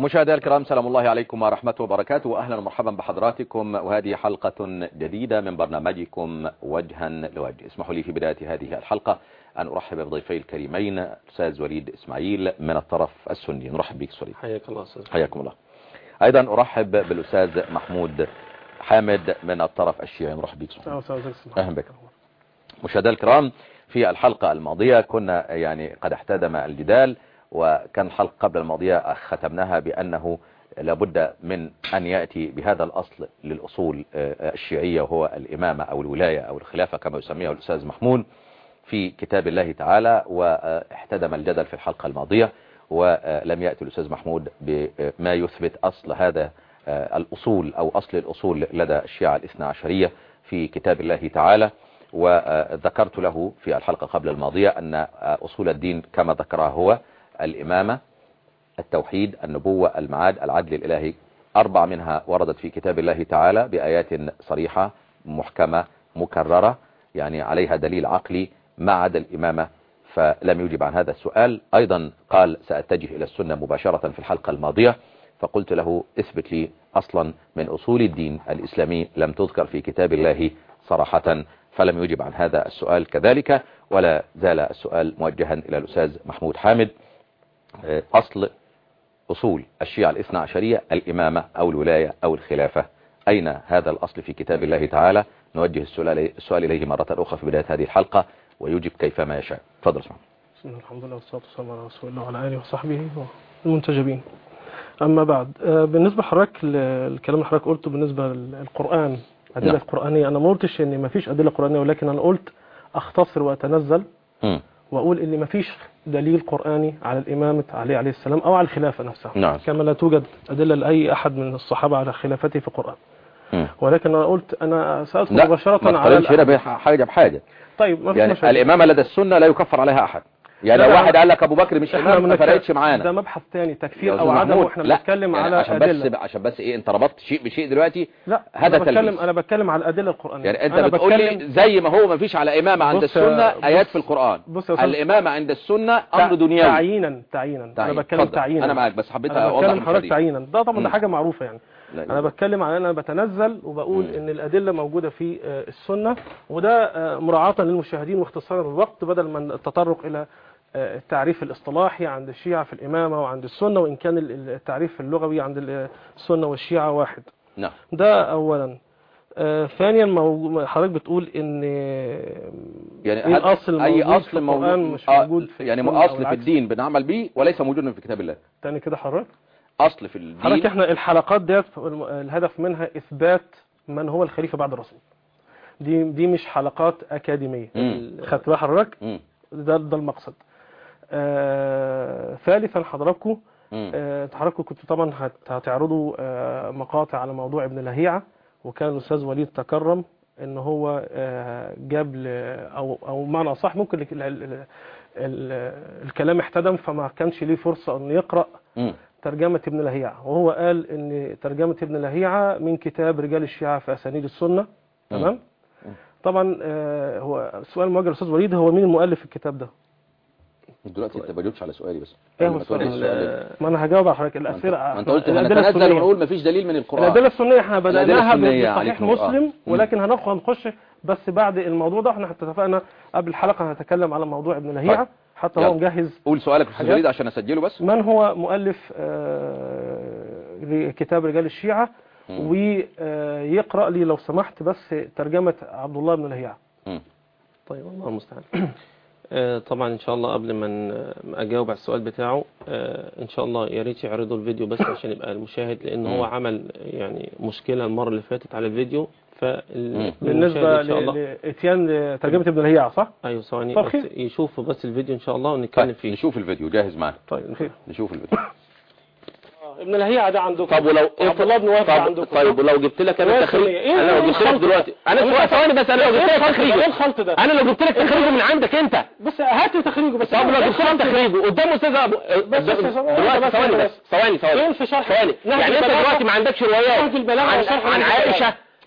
مشاهدينا الكرام سلام الله عليكم ورحمته وبركاته واهلا ومرحبا بحضراتكم وهذه حلقة جديدة من برنامجكم وجها لوجه اسمحوا لي في بداية هذه الحلقة أن أرحب بضيفي الكريمين الأستاذ وليد إسماعيل من الطرف السني نرحب بك وليد حياك الله أستاذ حياكم الله أيضا أرحب بالأستاذ محمود حامد من الطرف الشيعي نرحب بك أهلا بك مشاهدينا الكرام في الحلقة الماضية كنا يعني قد احتدم الجدال وكان الحلقة قبل الماضية ختمناها بأنه لابد من أن يأتي بهذا الأصل للأصول الشيعية وهو الإمامة أو الولاية أو الخلافة كما يسميها الأستاذ محمود في كتاب الله تعالى واحتدم الجدل في الحلقة الماضية ولم يأتي الأستاذ محمود بما يثبت أصل هذا الأصول أو أصل الأصول لدى الشيعة الاثنى عشرية في كتاب الله تعالى وذكرت له في الحلقة قبل الماضية أن أصول الدين كما ذكرها هو الإمامة التوحيد النبوة المعاد العدل الإلهي أربع منها وردت في كتاب الله تعالى بآيات صريحة محكمة مكررة يعني عليها دليل عقلي ما عدا الإمامة فلم يجب عن هذا السؤال أيضا قال سأتجه إلى السنة مباشرة في الحلقة الماضية فقلت له اثبت لي أصلا من أصول الدين الإسلامي لم تذكر في كتاب الله صراحة فلم يجب عن هذا السؤال كذلك ولا زال السؤال موجها إلى الأستاذ محمود حامد أصل أصول الشيعة الاثنى عشرية الإمامة أو الولاية أو الخلافة أين هذا الأصل في كتاب الله تعالى نوجه السؤال إليه مرة أخرى في بداية هذه الحلقة ويجب كيفما يشاء تفضل اسمع بسم الله الحمد لله والصلاة والسلام على رسول الله وعلى آله وصحبه والمنتجبين أما بعد بالنسبة لحضرتك الكلام اللي حضرتك قلته بالنسبة للقرآن أدلة نعم. قرآنية أنا ما قلتش إن ما فيش أدلة قرآنية ولكن أنا قلت أختصر وأتنزل م. وأقول إن ما فيش دليل قرآني على الإمامة عليه عليه السلام أو على الخلافة نفسها نعم. كما لا توجد أدلة لأي أحد من الصحابة على خلافته في القرآن م. ولكن أنا قلت أنا سألت مباشرة على هنا بحاجة بحاجة طيب ما يعني مشاكل. الإمامة لدى السنة لا يكفر عليها أحد يعني لو واحد قال لك ابو بكر مش امام ما فرقتش معانا ده مبحث تاني تكفير او عدم واحنا بنتكلم يعني على عشان ادله بس عشان بس ايه انت ربطت شيء بشيء دلوقتي لا هذا انا بتكلم تلبيس. انا بتكلم على الادله القرانيه يعني انت أنا بتقول لي بتكلم- زي ما هو ما فيش على امامه عند بص- السنه بص- ايات في القران بص يا أستاذ- الامامه عند السنه امر تع- دنيوي تعيينا تعيينا تعيين. انا بتكلم اتفضل. تعيينا انا معاك بس حبيت انا اوضح بتكلم النقطة حضرتك دي. تعيينا ده طبعا ده مم. حاجه معروفه يعني لا انا لا. بتكلم على انا بتنزل وبقول مم. ان الادله موجوده في آه، السنه وده آه، مراعاه للمشاهدين واختصارا للوقت بدل من التطرق الى آه، التعريف الاصطلاحي عند الشيعة في الإمامة وعند السنة وإن كان ال- التعريف اللغوي عند ال- السنة والشيعة واحد نعم ده أولا آه، ثانيا مو- حضرتك بتقول ان يعني ايه هل- الاصل اي موجود اصل في القرآن موجود مش آه، موجود في يعني السنة أو اصل في العكس؟ الدين بنعمل به وليس موجودا في كتاب الله تاني كده حضرتك اصل في حضرتك الدين احنا الحلقات ديت الم- الهدف منها اثبات من هو الخليفة بعد الرسول دي دي مش حلقات اكاديمية مم. خدت بقى حضرتك مم. ده ده المقصد آه ثالثا حضراتكم مم. آه حضراتكم كنتوا طبعا هت- هتعرضوا آه مقاطع على موضوع ابن لهيعة وكان الاستاذ وليد تكرم ان هو آه جاب ل- او او معنى صح ممكن ال- ال- ال- ال- الكلام احتدم فما كانش ليه فرصة انه يقرأ مم. ترجمة ابن لهيعة وهو قال ان ترجمة ابن لهيعة من كتاب رجال الشيعة في اسانيد السنة تمام مم. طبعا آه هو سؤال موجه للاستاذ وليد هو مين المؤلف الكتاب ده دلوقتي انت ما جاوبتش على سؤالي بس ايه قبل هو ما تقول لي السؤال السؤال ما انا هجاوب على حضرتك ما انت- الاسئله ما انت قلت الأدلة هنتنزل السنية. ونقول ما فيش دليل من القران الادله السنيه احنا الأدلة بدأناها السنية بصحيح عليكم الله. مسلم مم. ولكن هندخل هنخش بس بعد الموضوع ده احنا اتفقنا قبل الحلقه هنتكلم على موضوع ابن لهيعة طيب. حتى يلا. هو مجهز قول سؤالك يا استاذ حاجات. وليد عشان اسجله بس من هو مؤلف آه، كتاب رجال الشيعة مم. ويقرأ لي لو سمحت بس ترجمة عبد الله بن لهيعة مم. طيب الله المستعان آه، طبعا ان شاء الله قبل ما ن- ما اجاوب على السؤال بتاعه آه، ان شاء الله يا ريت يعرضوا الفيديو بس عشان يبقى المشاهد لان هو مم. عمل يعني مشكله المره اللي فاتت على الفيديو فالمشاهد بالنسبة ان شاء الله ل- لإتيان ترجمة ابن لهيعة صح؟ ايوه ثواني طب بس خير. يشوفوا بس الفيديو ان شاء الله ونتكلم طيب فيه نشوف الفيديو جاهز معنا طيب خير نشوف الفيديو ابن لهيعة ده عندكم طب ولو عبد الله بن وهب ده عندكم طيب ولو جبت لك انا إيه التخريج إيه انا لو جبت لك الخلط دلوقتي انا ده؟ ثواني- ثواني بس انا لو جبت إيه لك الخلط ده؟ تخريجه ايه الخلط ده؟ انا لو جبت لك تخريجه من عندك انت بس هات لي تخريجه بس طب لو جبت لك تخريجه قدام استاذ ابو بس- بس- بس- دلوقتي بس- ثواني بس- بس ثواني ثواني فين في شرح ثواني نهج يعني انت البلاغة؟ دلوقتي ما عندكش روايات نهج البلاغة عن, وشرح عن نهج عائشه البلاغة.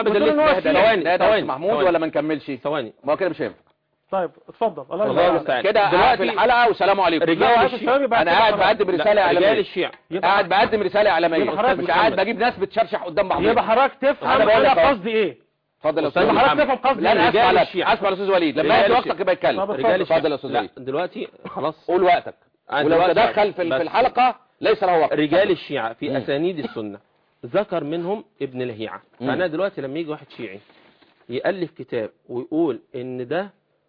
اسمع بتقول إن هو بالله شيعي. ثواني ده ثواني محمود ثواني. ولا ما نكملش ثواني ما هو كده مش هينفع طيب اتفضل الله الله يرضى المستعان. كده قاعد في دلوقتي الحلقه والسلام عليكم رجال لو عايز الشيعة. الشباب يبقى انا كده قاعد خلاص. بقدم لا، رساله رجال اعلاميه الشيعة قاعد بقدم رساله اعلاميه يبقى حضرتك مش محمد. قاعد بجيب ناس بتشرشح قدام بعض يبقى حضرتك تفهم أنا بقول انا لك أهو. قصدي ايه اتفضل يا أستاذ استاذ يبقى حضرتك محمد. تفهم قصدي لا انا ايه اسف رجال على الشيعة. اسف على الاستاذ وليد لما رجال يجي الشيعة. وقتك يبقى يتكلم طب رجال اتفضل يا الشيعة استاذ لا وليد دلوقتي خلاص قول وقتك أنا ولو دلوقتي تدخل في بس. في الحلقه ليس له وقت رجال الشيعة في مم. أسانيد السنة ذكر منهم ابن لهيعة مم. فأنا دلوقتي لما يجي واحد شيعي يألف كتاب ويقول إن ده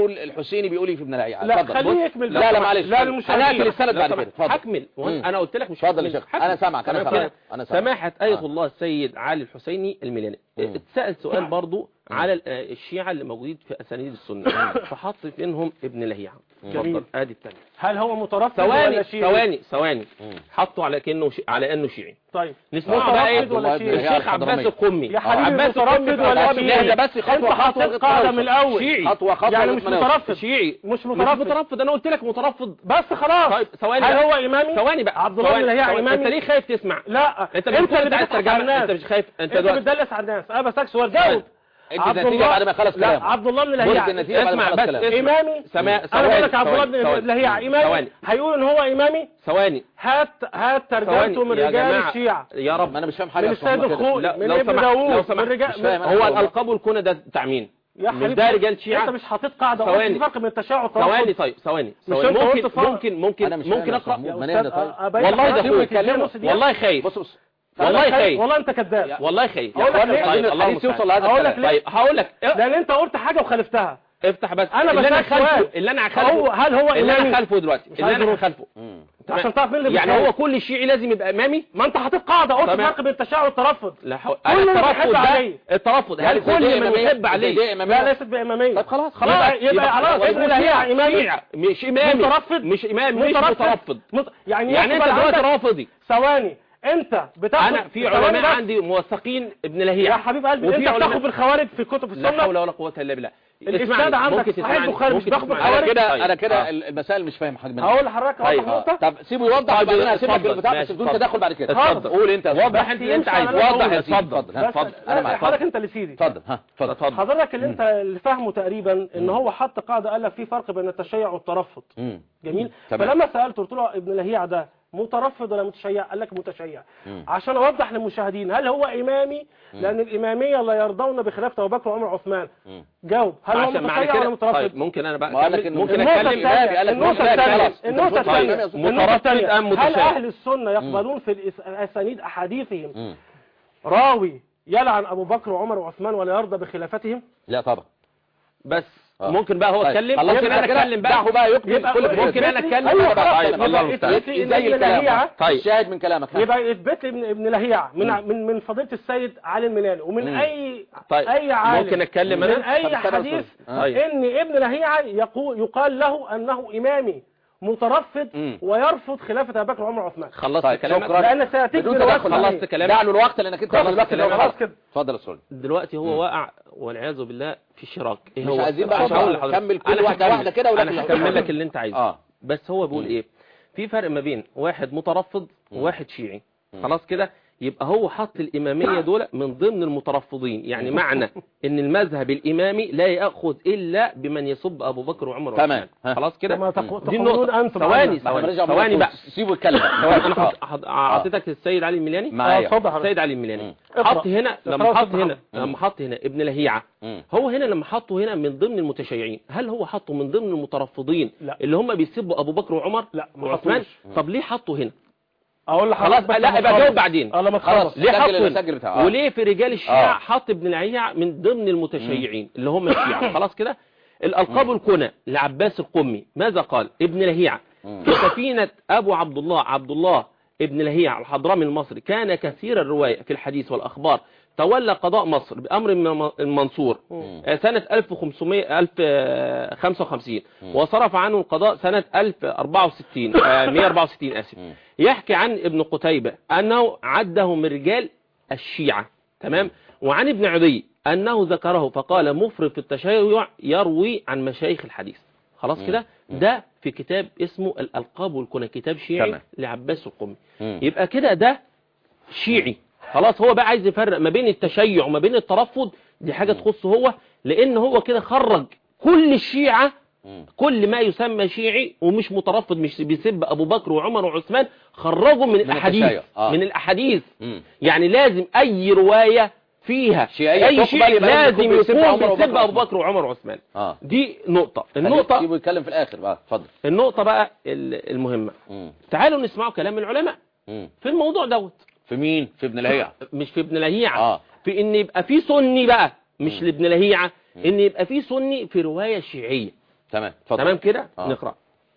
بيقول الحسيني بيقول ايه في ابن لهيعة لا اتفضل. خليه بص. يكمل لا لا معلش لا انا للمشاهدين. هقفل السند لا بعد طبعا. كده اتفضل هكمل مم. وأنا- انا قلت لك مش اتفضل يا هكمل. شيخ. أنا هكمل. سامعك، أنا تمام سامعك. كده. أنا سامعك. سماحة آية آه. الله السيد علي الحسيني الميلاني مم. اتسأل سؤال برضو على ال- آه، الشيعة اللي موجودين في اسانيد السنة فحط منهم ابن لهيعة اتفضل ادي الثانيه هل هو مترفض ولا ثواني شيعي ثواني ثواني مم. حطوا على كانه شي... على انه شيعي طيب نسمعها بقى ايه مترفض ولا شيعي والله الشيخ عباس الحضرمية. القمي يا حبيبي عباس مترفض القمي ولا طبعاً شيعي ده بس خطوة انت خطوة حطيت لغاية قاعدة ما من نوصل. الاول شيعي خطوة خطوة يعني لغاية مش ما نوصل. مترفض شيعي مش مش مترفض مترفض انا قلت لك مترفض بس خلاص طيب ثواني هل بقى. هو امامي ثواني بقى عبد الله بن ثواني. لهيعة ثواني. امامي انت ليه خايف تسمع لا انت انت بتقول اللي عايز بتضحك على ترجمة الناس انت مش خايف انت انت دلوقتي بتدلس على الناس انا بسالك سؤال جاوب ادي عبد النتيجة الله- بعد ما يخلص لا كلامه عبد الله بن برد لهيعة النتيجة بعد ما اسمع يخلص بس كلامه اسمع. امامي سما... انا ثواني بقول لك عبد الله ثواني. بن لهيعة امامي ثواني هيقول ان هو امامي ثواني هات هات ترجمته من يا رجال جماعة. الشيعة يا رب ما انا مش فاهم حاجة من أصلاً السيد كده. الخوئي لا، من لو ابن سمحت- داوود لو سمحت. من رجال مش فاهم أنا هو والله. الالقاب والكنى ده بتاع مين يا مش حبيبي ده رجال شيعة انت مش حاطط قاعده ثواني. ثواني فرق بين التشيع والترفض ثواني طيب ثواني مش ثواني انت قلت ممكن فرق. ممكن ممكن أنا مش ممكن فاهم يا اقرا محمود. يا ما أستاذ، نهدى طيب. أبين والله ده لحضرتك اخويا يتكلم نص دقيقة. والله خايف بص بص والله خايف والله انت كذاب والله خايف أقول لك اخوانا ليه؟ مش عايزين طيب، الله الحديث يوصل المستعان. لهذا أقول لك الكلام. ليه؟ طيب هقول لك لان انت قلت حاجه وخالفتها افتح بس أنا اللي انا بسألك سؤال. خالفه اللي انا هو خالفه هل هو اللي انا امامي خالفه دلوقتي اللي عايز انا أروح. خالفه مم. عشان تعرف مين اللي يعني بيخالف. هو كل شيعي لازم يبقى امامي ما انت حاطط قاعده قلت تمام. فرق بين التشيع والترفض لا حول كل اللي الترفض بيحب ده عليه. الترفض يعني هل زي دي كل من إمامية؟ يحب زي عليه دي إمامية؟ لا ليست باماميه طب خلاص خلاص يبقى يبقى خلاص ابن لهيعة امامي شيعة مش امامي مترفض مش امامي مش مترفض مت... يعني يعني انت يقبل دلوقتي عندك- رافضي ثواني انت بتاخد انا في ثواني علماء بس. عندي موثقين ابن لهيعة يا حبيب قلبي وفي انت بتاخد علماء بالخوارج في كتب لا السنه حول ولا قوة الا بالله الإفساد اسمعني، عندك ممكن صحيح تسمعني البخاري ممكن مش باخد تسمعني. انا بالخوارج. كده طيب. انا كده آه. المسائل مش فاهم حاجه منها هقول لحضرتك طيب. اوضح نقطه طب سيبه يوضح طيب، وبعدين هسيب لك اتفضل. البتاع بس ماشي، بدون اتفضل. تدخل بعد كده اتفضل. قول انت وضح انت اللي انت عايزه وضح يا سيدي، اتفضل اتفضل ها، بس اتفضل لا، انا معاك حضرتك اتفضل انت اللي سيدي اتفضل ها اتفضل اتفضل حضرتك اللي انت اللي فاهمه تقريبا ان هو حط قاعده قال لك في فرق بين التشيع والترفض مم. جميل تمام. فلما سالته قلت له ابن لهيعة ده مترفض ولا متشيع قال لك متشيع مم. عشان اوضح للمشاهدين هل هو امامي لان الاماميه لا يرضون بخلافه ابو بكر وعمر وعثمان مم. جاوب هل هو عشان معنى متشيع ولا كده مترفض طيب ممكن انا بقى ما قال لك أكمل؟ إنه ممكن النقطة اتكلم الثانية. قال لك النقطة متشيع. الثانية خلاص. النقطة أنت مش الثانية فاهم. النقطة مترفض الثانية أم هل متشيع؟ أهل السنة يقبلون في الإس- أسانيد أحاديثهم مم. راوي يلعن أبو بكر وعمر وعثمان ولا يرضى بخلافتهم لا طبعا بس آه. ممكن بقى هو طيب. اتكلم خلاص ممكن يبقى انا كده اتكلم بقى دعه بقى يكمل يبقى كل يبقى ممكن انا اثبت لي- اتكلم أيوة بقى. خلاص طيب، يبقى الله اثبت المستعان. لي إن زي ابن الكلام لهيعة ها. طيب. الشاهد من كلامك ها. يبقى اثبت لي ابن ابن لهيعة من ع- من من فضيلة السيد علي المنالي ومن مم. أي طيب. أي عالم ممكن أتكلم من أنا؟ طب أي استنى حديث أستاذ. طيب. إن ابن لهيعة يقول يقال له أنه إمامي مترفض مم. ويرفض خلافة أبو بكر وعمر وعثمان خلصت طيب، كلامك شكرا. لأن سيأتيك بدون برواية تدخل صحيح. خلصت كلامك دع له الوقت لانك انت خلاص واخد الوقت كده، اللي هو خلاص خلاص. كده. اتفضل يا استاذ دلوقتي هو واقع والعياذ بالله في شراك ايه مش هو عايزين بقى مش هقول لحضرتك. كمل كل أنا واحدة هكمل. واحدة كده ولكن انا لو- هكمل لك اللي انت عايزه اه بس هو بيقول مم. ايه في فرق ما بين واحد مترفض وواحد شيعي مم. خلاص كده يبقى هو حط الإمامية دول من ضمن المترفضين يعني معنى ان المذهب الإمامي لا يأخذ إلا بمن يسب أبو بكر وعمر تمام. وعثمان ها. خلاص كده كما تقو- دي تقولون النقطة أنتم ثواني عنا. ما احنا ثواني بنرجع ثواني بقى سيبه يتكلم ثواني انا آه. حط- حط- اعطيتك السيد علي الميلاني معايا. آه، اتفضل حضرتك. السيد علي الميلاني مم. اقرأ. حط هنا اقرأ لما يا حط أستاذ هنا محمد. لما حط هنا ابن لهيعة مم. هو هنا لما حطه هنا من ضمن المتشيعين هل هو حطه من ضمن المترفضين لا. اللي هم بيسبوا ابو بكر وعمر لا، ما وعثمان حطوش. طب ليه حطه هنا اقول لحضرتك خلاص بس لا لما يبقى تخلص. جاوب بعدين اه لما خلاص. تخلص ليه سجل حطه المسجل هنا بتاعه. آه. وليه في رجال الشيعة آه. حط ابن لهيعة من ضمن المتشيعين اللي هم الشيعة خلاص كده الألقاب الكنى لعباس القمي ماذا قال ابن لهيعة مم. في سفينة أبو عبد الله عبد الله ابن لهيعة الحضرمي المصري كان كثير الرواية في الحديث والأخبار تولى قضاء مصر بأمر من المنصور مم. آه، سنة 1500 1055 وصرف عنه القضاء سنة 1064 آه، 164 آسف مم. يحكي عن ابن قتيبة أنه عده من رجال الشيعة تمام وعن ابن عدي أنه ذكره فقال مفرد في التشيع يروي عن مشايخ الحديث خلاص مم. كده ده في كتاب اسمه الألقاب والكنى كتاب شيعي تمام. لعباس القمي مم. يبقى كده ده شيعي خلاص هو بقى عايز يفرق ما بين التشيع وما بين الترفض دي حاجة تخصه هو لأن هو كده خرج كل الشيعة مم. كل ما يسمى شيعي ومش مترفض مش بيسب أبو بكر وعمر وعثمان خرجوا من الأحاديث التشيع. آه. من الأحاديث مم. يعني لازم أي رواية فيها شيعية أي تقبل شيعي يبقى لازم لازم يكون بيسب يكون عمر وأبو بيسب بكر أبو بكر وعمر وعثمان اه دي نقطة خليه- النقطة سيبه يتكلم في الاخر بقى اتفضل النقطة بقى ال- المهمة مم. تعالوا نسمعوا كلام العلماء مم. في الموضوع دوت في مين في ابن لهيعة مش في ابن لهيعة اه في ان يبقى في سني بقى مش مم. لابن لهيعة مم. ان يبقى في سني في رواية شيعية تمام اتفضل تمام كده آه. نقرأ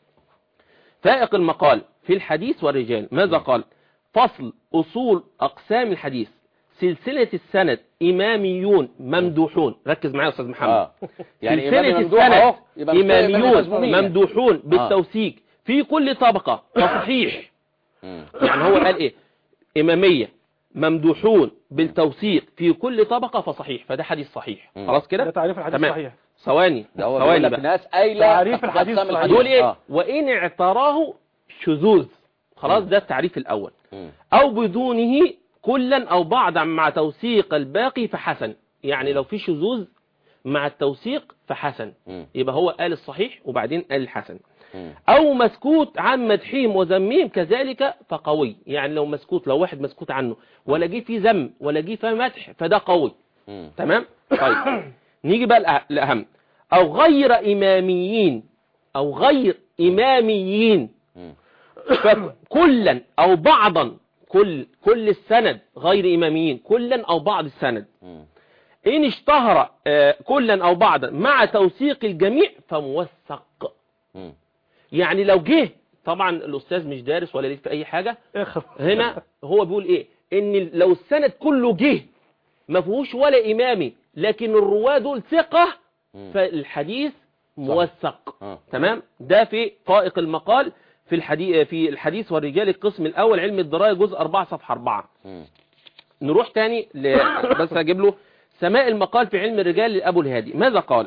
فائق المقال في الحديث والرجال ماذا مم. قال فصل أصول أقسام الحديث سلسلة السند إماميون ممدوحون ركز معايا يا أستاذ محمد آه. يعني سلسلة إمام ممدوح السند أهو يبقى مش إمام إماميون مذمومين. ممدوحون بالتوثيق في كل طبقة وصحيح مم. يعني هو قال إيه إمامية ممدوحون بالتوثيق في كل طبقة فصحيح فده حديث صحيح مم. خلاص ده كده تعريف الحديث تمام. الصحيح ثواني ده هو بيقول ثواني لك بقى ناس قايله تعريف الحديث أقسام الصحيح. دول ايه آه. وإن اعتراه شذوذ خلاص ده التعريف الأول مم. أو بدونه كلا أو بعضا مع توثيق الباقي فحسن يعني لو في شذوذ مع التوثيق فحسن مم. يبقى هو قال الصحيح وبعدين قال الحسن مم. أو مسكوت عن مدحهم وذمهم كذلك فقوي يعني لو مسكوت لو واحد مسكوت عنه ولا جه فيه ذم ولا جه فيه مدح فده قوي مم. تمام طيب نيجي بقى الأه- الأهم أو غير إماميين أو غير إماميين مم. فكلا أو بعضا كل كل السند غير إماميين كلا أو بعض السند مم. إن اشتهر آه، كلا أو بعضا مع توثيق الجميع فموثق مم. يعني لو جه طبعا الأستاذ مش دارس ولا ليه في أي حاجة اخر هنا هو بيقول إيه إن لو السند كله جه ما فيهوش ولا إمامي لكن الرواة دول ثقة مم. فالحديث موثق آه. تمام ده في فائق المقال في الحديث في الحديث والرجال القسم الأول علم الدراية جزء 4 صفحة 4 مم. نروح تاني ل... بس اجيب له سماء المقال في علم الرجال لأبو الهادي ماذا قال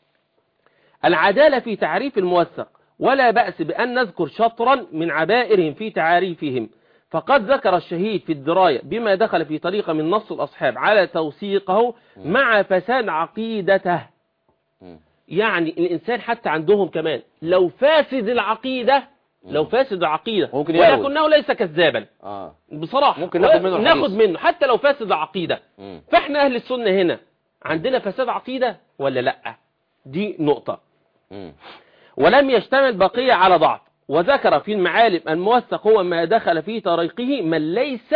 العدالة في تعريف الموثق ولا بأس بأن نذكر شطرا من عبائرهم في تعاريفهم فقد ذكر الشهيد في الدراية بما دخل في طريقة من نص الأصحاب على توثيقه مع فساد عقيدته مم. يعني الإنسان حتى عندهم كمان لو فاسد العقيدة لو فاسد العقيدة ممكن يروي. ولكنه ليس كذابا اه بصراحة ممكن ناخد منه الحديث. ناخد منه حتى لو فاسد عقيدة مم. فاحنا اهل السنة هنا عندنا فساد عقيدة ولا لا دي نقطة مم. ولم يشتمل بقية على ضعف وذكر في المعالم الموثق هو ما دخل في طريقه من ليس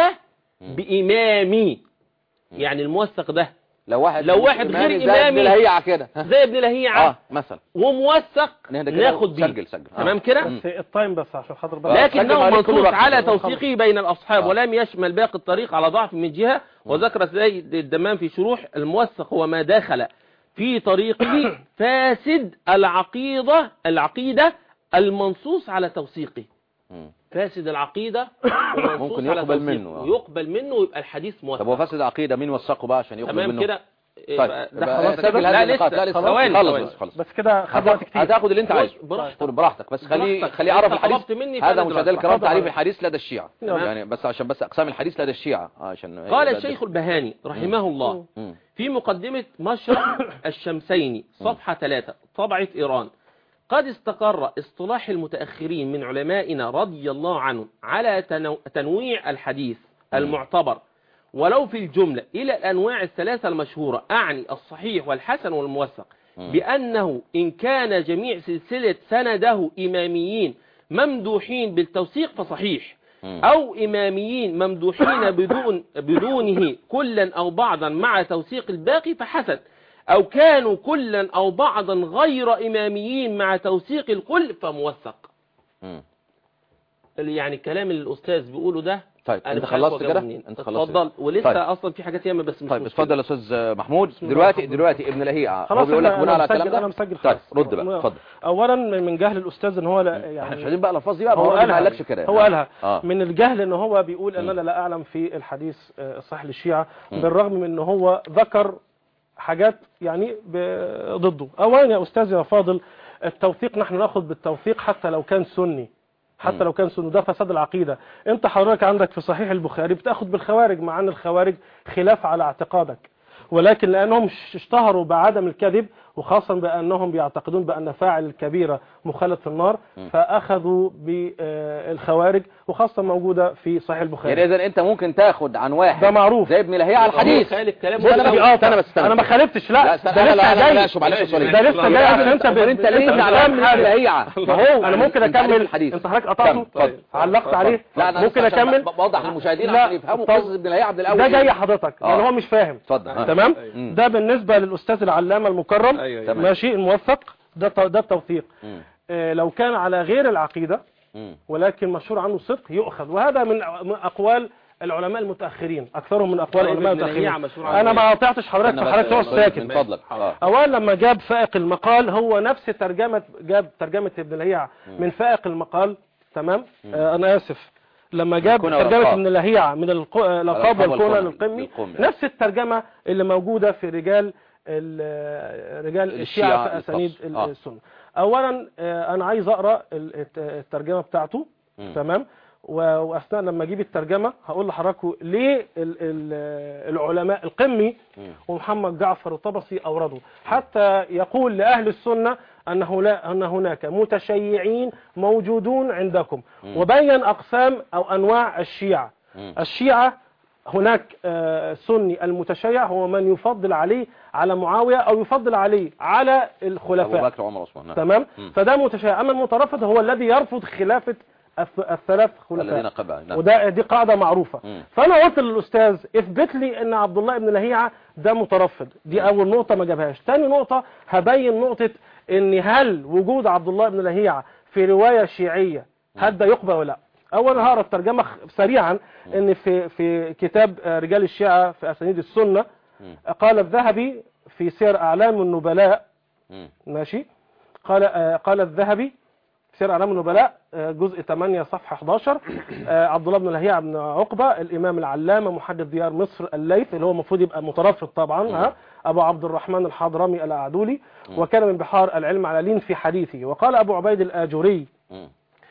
بإمامي يعني الموثق ده لو واحد لو واحد غير زي إمامي. الهيعة كده ها. زي ابن لهيعة اه مثلا وموثق نهدى كده ناخد بيه سجل سجل آه. تمام كده بس التايم بس عشان خاطر بس لا. سجل لكنه عليه كل منصوص وقت. على آه. توثيقه بين الأصحاب آه. ولم يشمل باقي الطريق على ضعف من جهة وذكر زيد الدمام في شروح الموثق هو ما دخل في طريقه فاسد العقيدة العقيدة المنصوص على توثيقه مم. فاسد العقيدة ومنصوص ممكن على يقبل توثيقه. منه، آه. يقبل منه ويبقى الحديث طب هو موثق فاسد عقيدة مين وثقه بقى عشان يقبل تمام منه كده طيب يبقى ده يبقى خلاص سجل كده هذه لا النقاط. لا لسه لسه ثواني خلص ثواني بس خلص بس كده خد وقت كتير هتاخد اللي انت عايزه براحتك. قول براحتك بس خليه براحتك. خليه يعرف انت الحديث طلبت مني هذا فأنا مشاهدينا دلوقتي. الكرام اتفضل. تعريف الحديث لدى الشيعة تمام. يعني بس عشان بس اقسام الحديث لدى الشيعة آه، عشان قال يبقى- الشيخ البهاني رحمه الله مم. في مقدمة مشرق الشمسيني صفحة 3 طبعة إيران قد استقر اصطلاح المتأخرين من علمائنا رضي الله عنهم على تنو... تنويع الحديث المعتبر ولو في الجملة إلى الأنواع الثلاثة المشهورة أعني الصحيح والحسن والموثق بأنه إن كان جميع سلسلة سنده إماميين ممدوحين بالتوثيق فصحيح مم. أو إماميين ممدوحين بدون بدونه كلا أو بعضا مع توثيق الباقي فحسن أو كانوا كلا أو بعضا غير إماميين مع توثيق الكل فموثق مم. يعني الكلام اللي الأستاذ بيقوله ده طيب أنا انت مش عارف خلصت هو جابه كده منين. انت خلصت اتفضل ولسه طيب. أصلا في حاجات ياما بس مش طيب مشكلة. اتفضل يا استاذ محمود بسم الله دلوقتي الرحمن دلوقتي ابن لهيعة هو خلاص بيقول لك أنا- بناء على أنا الكلام مسجل- ده انا مسجل طيب خلاص. رد بقى اتفضل اولا من جهل الاستاذ ان هو لا احنا مش يعني عايزين بقى الالفاظ دي بقى هو هو ما قالها قالكش كده هو قالها اه من الجهل ان هو بيقول ان مم. انا لا اعلم في الحديث آه، الصحيح للشيعة مم. بالرغم من ان هو ذكر حاجات يعني ب- ضده اولا يا استاذ يا فاضل التوثيق نحن ناخذ بالتوثيق حتى لو كان سني حتى مم. لو كان سني ده فساد العقيدة انت حضرتك عندك في صحيح البخاري بتاخذ بالخوارج مع ان الخوارج خلاف على اعتقادك ولكن لانهم ش- اشتهروا بعدم الكذب وخاصة بانهم بيعتقدون بان فاعل الكبيرة مخلد في النار مم. فاخذوا بالخوارج وخاصة موجودة في صحيح يعني البخاري اذا انت ممكن تاخد عن واحد ده معروف زي ابن لهيعة على الحديث خالف كلام استنى بس اه استنى بس استنى انا ما خالفتش لا, لا استنى ده لا لسه لا لا جاي لا شوف معلش سوري ده لسه جاي عشان انت طب انت ليه انت على ابن بتعمل حاجة. لهيعة ما هو انا ممكن انت عارف اكمل الحديث. انت حضرتك كمل، قطعته اتفضل. علقت عليه لا انا ممكن بس عشان اكمل بوضح للمشاهدين لا، عشان يفهموا طب- قصه ابن لهيعة عبد الاول ده جاي ايه. حضرتك اه. لان هو مش فاهم اتفضل ها. تمام مم. ده بالنسبة للاستاذ العلامة المكرم أيوة، أيوة. ماشي الموثق ده ت- ده التوثيق مم. آه، لو كان على غير العقيدة مم. ولكن مشهور عنه صدق يؤخذ وهذا من من أقوال العلماء المتاخرين اكثرهم من اقوال العلماء ابن لهيعة المتاخرين مشهور عنه انا ما إيه؟ قاطعتش حضرتك أنا فحضرتك بس- تقعد ساكت من فضلك اه اولا لما جاب فائق المقال هو نفس ترجمه جاب ترجمه ابن لهيعة من فائق المقال تمام آه انا اسف لما جاب الكنى ترجمه والألقاب. ابن لهيعة من الق- الالقاب الألقاب والكنى والكنى للقمي للقمي. نفس الترجمه اللي موجوده في رجال ال- رجال الشيعة الشيعة في اسانيد الخاص. آه. السنه اولا آه، انا عايز اقرا ال- الت- الترجمه بتاعته مم. تمام و- واثناء لما اجيب الترجمه هقول لحضراتكم ليه ال- ال- العلماء القمي مم. ومحمد جعفر الطبسي اوردوا حتى يقول لاهل السنه انه لا ان هناك متشيعين موجودون عندكم وبين اقسام او انواع الشيعه مم. الشيعه هناك آه، سني المتشيع هو من يفضل عليه على معاويه او يفضل عليه على ابو الخلفاء بكر وعمر وعثمان نعم. تمام مم. فده متشيع اما المترفض هو الذي يرفض خلافه الث- الثلاث الذين خلفاء قبل نعم وده دي قاعده معروفه مم. فانا قلت للاستاذ اثبت لي ان عبد الله بن لهيعه ده مترفض دي اول نقطه ما جابهاش تاني نقطه هبين نقطه ان هل وجود عبد الله بن لهيعه في روايه شيعيه هل ده يقبل ولا لا اولا هقرا الترجمه خ- سريعا ان في في كتاب آه، رجال الشيعه في اسانيد السنه مم. قال الذهبي في سير اعلام النبلاء مم. ماشي قال آه، قال الذهبي في سير اعلام النبلاء آه، جزء 8 صفحه 11 آه، عبد الله بن لهيعة بن عقبه الامام العلامه محدث ديار مصر الليث اللي هو المفروض يبقى مترفض طبعا ها ابو عبد الرحمن الحضرمي الاعدولي وكان من بحار العلم على لين في حديثه وقال ابو عبيد الاجري مم.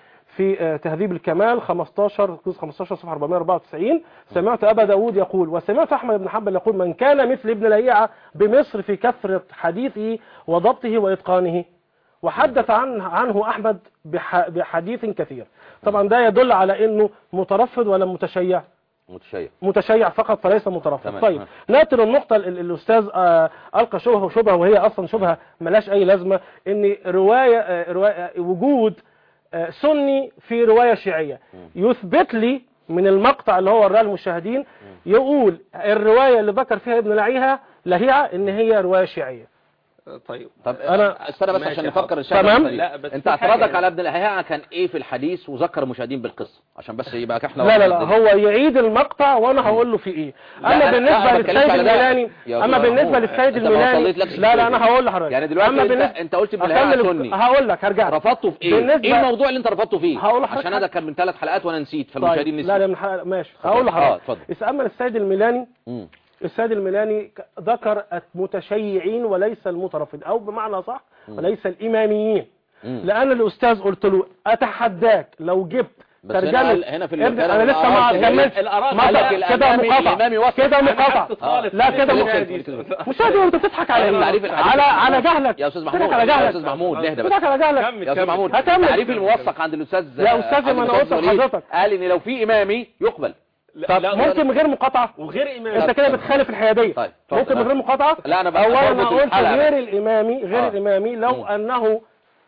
في آه، تهذيب الكمال 15 جزء 15 صفحه 494 سمعت ابا داود يقول وسمعت احمد بن حنبل يقول من كان مثل ابن لهيعة بمصر في كثره حديثه وضبطه واتقانه وحدث عن عنه احمد بح بحديث كثير طبعا ده يدل على انه مترفض ولا متشيع متشيع متشيع فقط فليس مترفض تمام. طيب ناتي للنقطة ال- ال- الأستاذ آه، ألقى شبهة وشبهة وهي أصلا شبهة ملاش أي لازمة إن رواية, آه، رواية آه، وجود آه، سني في رواية شيعية يثبت لي من المقطع اللي هو وراه المشاهدين يقول الرواية اللي ذكر فيها ابن لعيها لهيعة إن هي رواية شيعية طيب طب أنا- استنى بس ماشي عشان يا نفكر حاضر. الشباب تمام. الطريق. لا، بس انت في حاجة اعتراضك يعني. على ابن الهيعة كان ايه في الحديث وذكر المشاهدين بالقصة عشان بس يبقى احنا لا لا لا واخدين هو يعيد المقطع وانا هقول له في ايه لا، اما لا، بالنسبه أنا بتكلمش للسيد على ده. الميلاني يا اما أستاذ بالنسبه محمود، للسيد أنت ما الميلاني وصلتلكش لا لا الفكرة. انا هقول لحضرتك يعني دلوقتي اما انت- بالنسبة- انت قلت ابن الهيعة أكمل- سني. هقول لك هرجع لك. رفضته في ايه بالنسبة- ايه الموضوع اللي انت رفضته فيه هقول لحضرتك عشان حاجة. هذا كان من ثلاث حلقات وانا نسيت فالمشاهدين طيب نسيوا لا لا من حق- ماشي اتفضل. هقول اه لحضرتك اتفضل إذ اما السيد الميلاني مم. السيد الميلاني ك- ذكر المتشيعين وليس المترفض او بمعنى صح وليس الاماميين مم. لان الاستاذ قلت له اتحداك لو جبت بس هنا ترجمه قال- هنا في ابن- الكلام انا لسه الآراء ما كده- كملتش الآراء ما- قال لك كده الإمامي- مقاطعه الإمامي وصف. كده أنا مقاطعه عكس خالص. لا كده كده مقاطعه كده. مش قادر انت بتضحك على أيوة، ايه تعريف الحديث. على على جهلك يا استاذ بتضحك محمود على يا جهلك استاذ محمود اهدى بس بتضحك على جهلك كمل يا استاذ كمل. محمود هكمل. التعريف الموثق عند الاستاذ يا أستاذ، عند ما أنا الأستاذ قلت وليد لحضرتك. قال ان لو في امامي يقبل لا، طب لا، ممكن من غير مقاطعه وغير إمام انت كده بتخالف الحياديه طيب، اتفضل. ممكن من غير مقاطعه لا، أنا بقى- اولا بربط ما قلت الحلقة غير بس. الامامي غير آه. الامامي لو مم. انه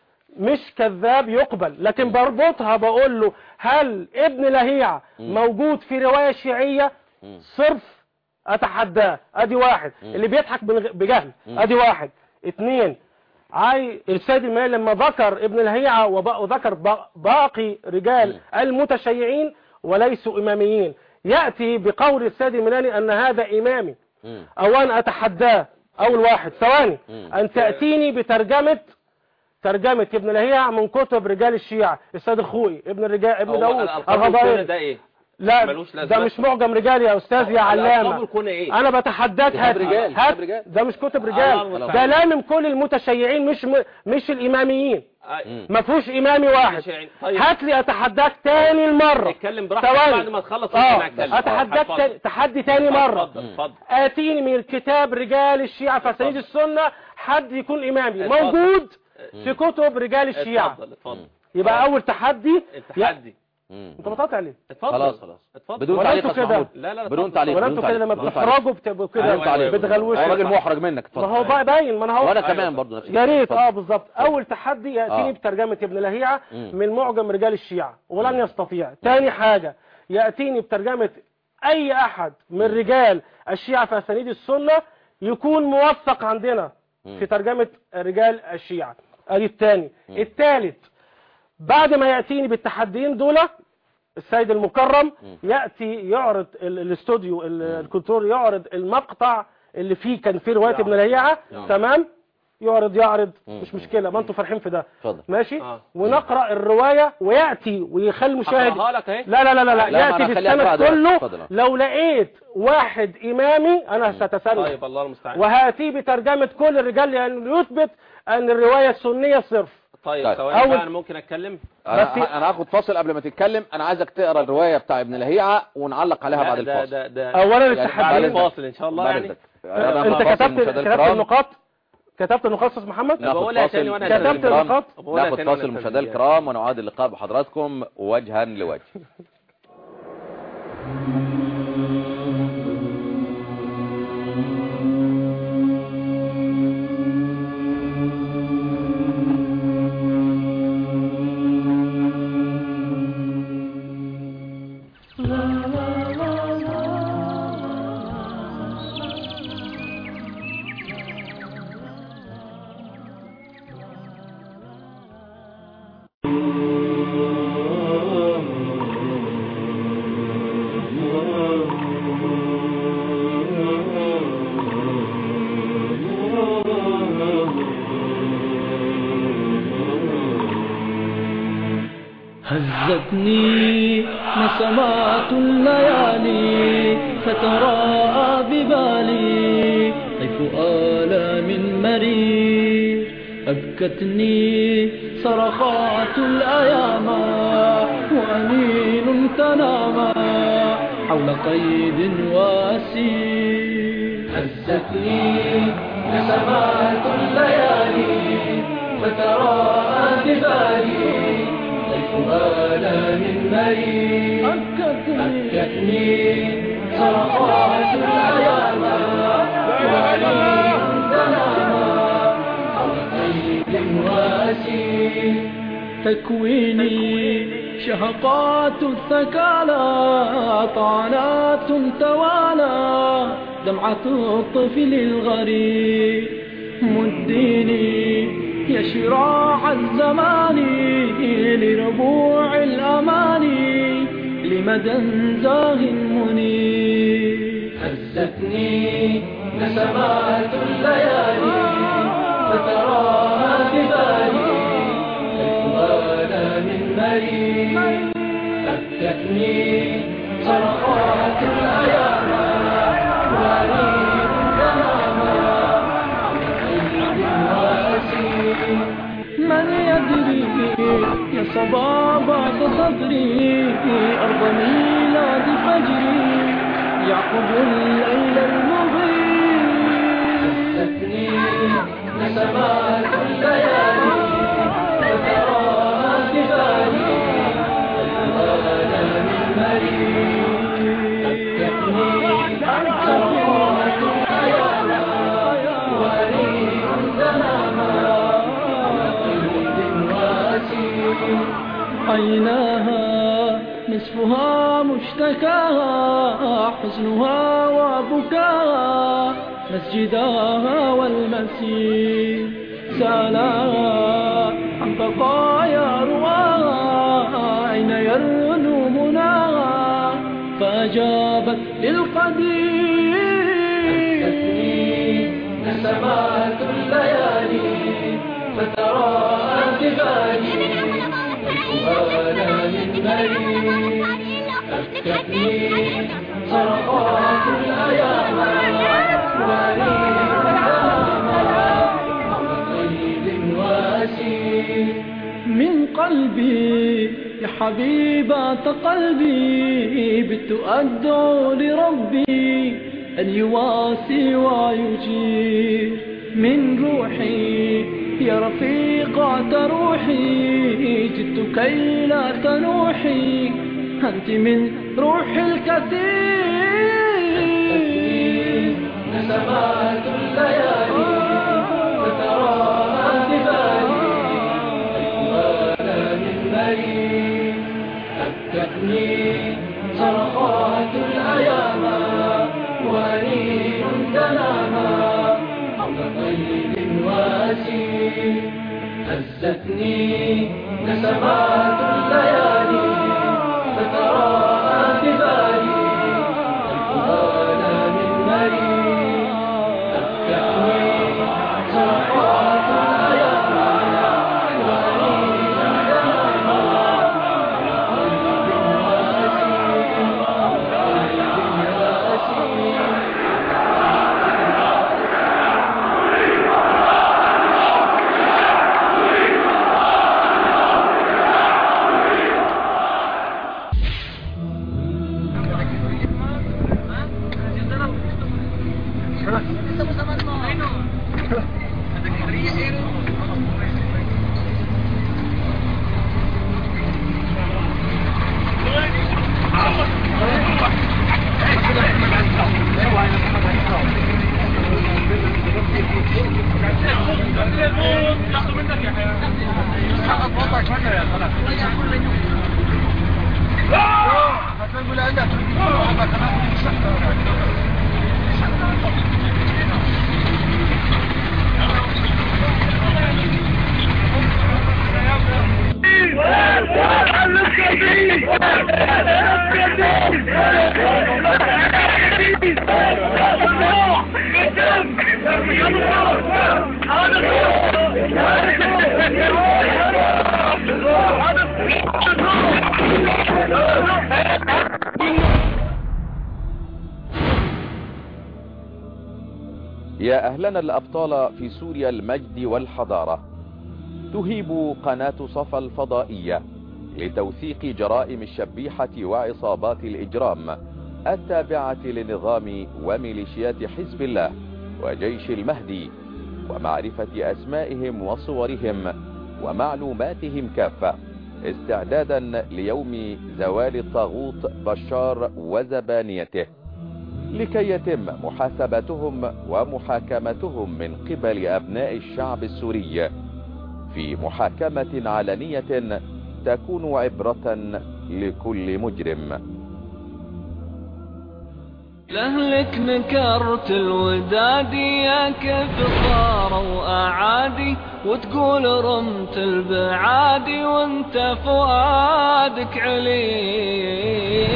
مش كذاب يقبل لكن بربطها بقول له هل ابن لهيعة موجود في رواية شيعية صرف اتحداه ادي واحد اللي بيضحك بالغ- بجهل ادي واحد اتنين عاي السيد المال لما ذكر ابن لهيعة وب- وذكر با- باقي رجال المتشيعين وليسوا اماميين يأتي بقول السيد الميلاني ان هذا امامي مم. اولا اتحداه اول واحد ثواني مم. ان تأتيني بترجمة ترجمة ابن لهيعة من كتب رجال الشيعة السيد الخوئي ابن الرجال ابن هو داوود الألقاب الكنى الغضائري ده ايه لا ملوش ده لازمة. مش معجم رجال يا استاذ يا الألقاب علامة الكنى ايه انا بتحداك كتاب هات رجال، هات كتاب رجال. ده مش كتب الله رجال المستعان. ده لامم كل المتشيعين مش م... مش الاماميين آه، ما فيهوش امامي واحد متشيعين. طيب. هات لي اتحداك تاني المرة اتكلم براحتك ثواني. بعد ما تخلص اه ممكن اتكلم اتحداك اتفضل. تاني- تحدي تاني مرة اتفضل اتفضل اتيني من الكتاب رجال الشيعة في اسانيد السنة حد يكون امامي اتفضل. موجود في كتب رجال الشيعة اتفضل اتفضل يبقى اول تحدي التحدي مم. انت بتقاطع ليه اتفضل خلاص خلاص اتفضل بدون ولا تعليق انتوا يا أستاذ كده؟ محمود لا لا لا بدون اتفضل. تعليق ولا بدون انتوا كده تعليق، لما بدون تعليق. بتخرجوا بتبقوا كده أيوة، أيوة. بتغلوشوا هو راجل محرج منك ما هو اتفضل بقى باين ما انا هو وانا أيوة. كمان برضه نفس يا ريت اتفضل. اه بالظبط اول تحدي ياتيني آه. بترجمه ابن لهيعة مم. من معجم رجال الشيعة ولن يستطيع تاني حاجة ياتيني بترجمه اي احد من رجال الشيعة في اسانيد السنة يكون موثق عندنا في ترجمة رجال الشيعة ادي الثاني الثالث بعد ما ياتيني بالتحديين دول السيد المكرم يأتي يعرض ال- الاستوديو ال- الكنترول يعرض المقطع اللي فيه كان فيه رواية ابن لهيعة نعم. تمام يعرض يعرض مم. مش مشكلة ما انتوا فرحين في ده اتفضل ماشي آه. ونقرأ الرواية ويأتي ويخلي المشاهد هقراها لك اهي لا لا لا لا, لا، لا ما يأتي أنا خليها بالسند أقرأها دلوقتي. كله اتفضل. لو لقيت واحد إمامي أنا سأتسلم طيب الله المستعان وهاتي بترجمة كل الرجال لأنه يثبت أن الرواية السنية صرف طيب طيب. ثواني أول- بقى انا ممكن اتكلم انا بس- انا هاخد فاصل قبل ما تتكلم انا عايزك تقرا الروايه بتاع ابن لهيعه ونعلق عليها لا، بعد ده الفاصل ده ده أولا يعني بعد التحديين الفاصل ان شاء الله بعد يعني إذنك. أنا انت مع فاصل كتبت مشاهدينا كتبت الكرام. النقاط كتبت النقاط يا استاذ محمد لا، بقولها ناخد تاني فاصل وأنا مشاهدينا كتبت الكرام. النقاط؟ بقولها ناخد تاني وأنا فاصل مشاهدينا أستاذ الكرام ونعاد اللقاء بحضراتكم وجها لوجه هزتني نسمات الليالي فتراءى ببالي طيف آلام مرير أبكتني صرخات الأيام وأنين تنامى حول قيد واسير هزتني نسمات الليالي فتراءى ببالي طيف آلام مرير أبكتني صرخات الأيام وأنين تنامى حول قيد واسير تكويني شهقات الثكالى طعنات توالى دمعة الطفل الغريب مديني يا شراع الزمان لربوع الأماني لمدى زاه منير هزتني نسمات الليالي فتراها ببالي الفؤاد من مريء أبكتني صرخات الأيام وريد تنامى قيد واسير من يدري يا صبابة صدري أرض ميلاد فجري يعقب الليل المغيب هزتني نسمات الليالي فتراها ببالي الفؤاد من مريء أبكتني صرخات الأيام وريح تنامى عيناها نصفها مشتكاها حزنها وبكاها مسجداها والمسير سالاها عن بقايا رواها أين يرنو مناها فأجابت للقدير نسمات الليالي فتراها ببالي الفؤاد من مريء أبكتني صرخات الأيام وريح قيد واسير من قلبي يا حبيبة قلبي بت أدعو لربي أن يواسي ويجير من روحي يا رفيقة روحي جئت كي لا تنوحي أنت من روح الكثير نسمات الليالي فتراها ببالي الفؤاد من مريء أبكتني صرخات الأيام ونين تنامى حول قيد واسير هزتني نسمات الليالي فتراها يا أهلنا الأبطال في سوريا المجد والحضارة تهيب قناة صفا الفضائية لتوثيق جرائم الشبيحة وعصابات الإجرام التابعة لنظام وميليشيات حزب الله وجيش المهدي ومعرفة أسمائهم وصورهم ومعلوماتهم كافة استعدادا ليوم زوال الطاغوت بشار وزبانيته لكي يتم محاسبتهم ومحاكمتهم من قبل أبناء الشعب السوري في محاكمة علنية تكون عبرة لكل مجرم لهلك نكرت الوداد يا كيف صاروا أعادي وتقول رمت البعادي وانت فؤادك علي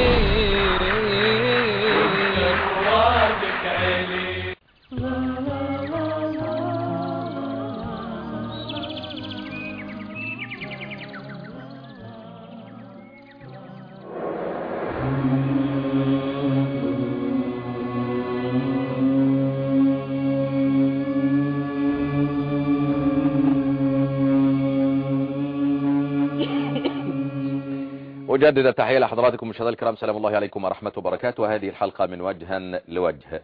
أجدد التحية لحضراتكم مشاهدينا الكرام سلام الله عليكم ورحمة وبركاته هذه الحلقة من وجها لوجه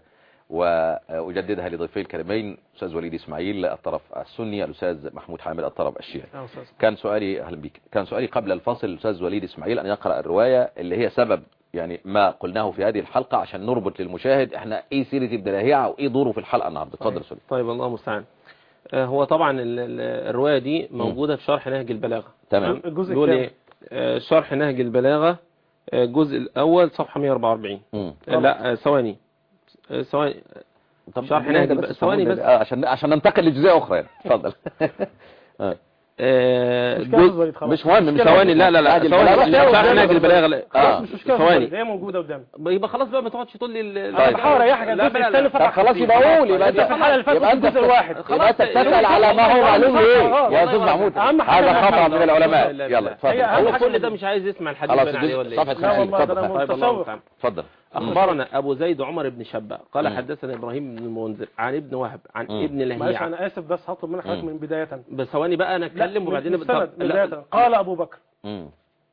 وأجددها لضيفي الكريمين أستاذ وليد إسماعيل الطرف السني الأستاذ محمود حامد الطرف الشيعي كان سؤالي أهلا بك كان سؤالي قبل الفاصل الأستاذ وليد إسماعيل أن يقرأ الرواية اللي هي سبب يعني ما قلناه في هذه الحلقة عشان نربط للمشاهد احنا ايه سيرة ابن لهيعة وايه دوره في الحلقة النهاردة اتفضل سؤالي طيب الله المستعان آه، هو طبعا ال- ال- الرواية دي موجودة في شرح نهج البلاغة تمام الجزء بيقول الكام ايه آه، شرح نهج البلاغة آه، الجزء الأول صفحة 144 مم. آه، لا آه، ثواني آه، ثواني طب شرح نهدى نهج بس الب- ثواني محمود، بس. آه، عشان عشان ننتقل لجزئية أخرى يعني اتفضل آه. آه، مش كده جزء وليد خلاص. مش مهم مش ثواني لا لا لا عادي، ثواني البلاغة لا، فيها شرح قدامك. نهج البلاغة لا آه. مش مشكلة ثواني هي موجودة قدامي يبقى خلاص بقى ما تقعدش تقول لي ال- انا بحاول اريحك لا، الجزء لا، الثاني لا. طب فتح خلاص يبقى قول يبقى انت في الحلقة اللي فاتت يبقى انت الجزء الواحد يبقى انت خلاص، تتكل على ما هو معلوم ايه يا استاذ محمود أهم حاجة هذا خطأ الحمد من لله. العلماء لا، لا، يلا لا. اتفضل هي أهم هو حاجة كل ده مش عايز يسمع الحديث خلاص بين عليه ولا صفحة ايه لا 50 والله ده اتفضل انا طيب الله متسوق المستعان اتفضل أخبرنا أبو زيد عمر بن شبة قال مم. حدثنا إبراهيم بن المنذر عن ابن وهب عن مم. ابن معلش لهيعة انا اسف بس هطلب منك حضرتك مم. من بداية بس ثواني بقى أنا أتكلم لا، وبعدين من السند طب- لا، بداية قال ابو بكر مم.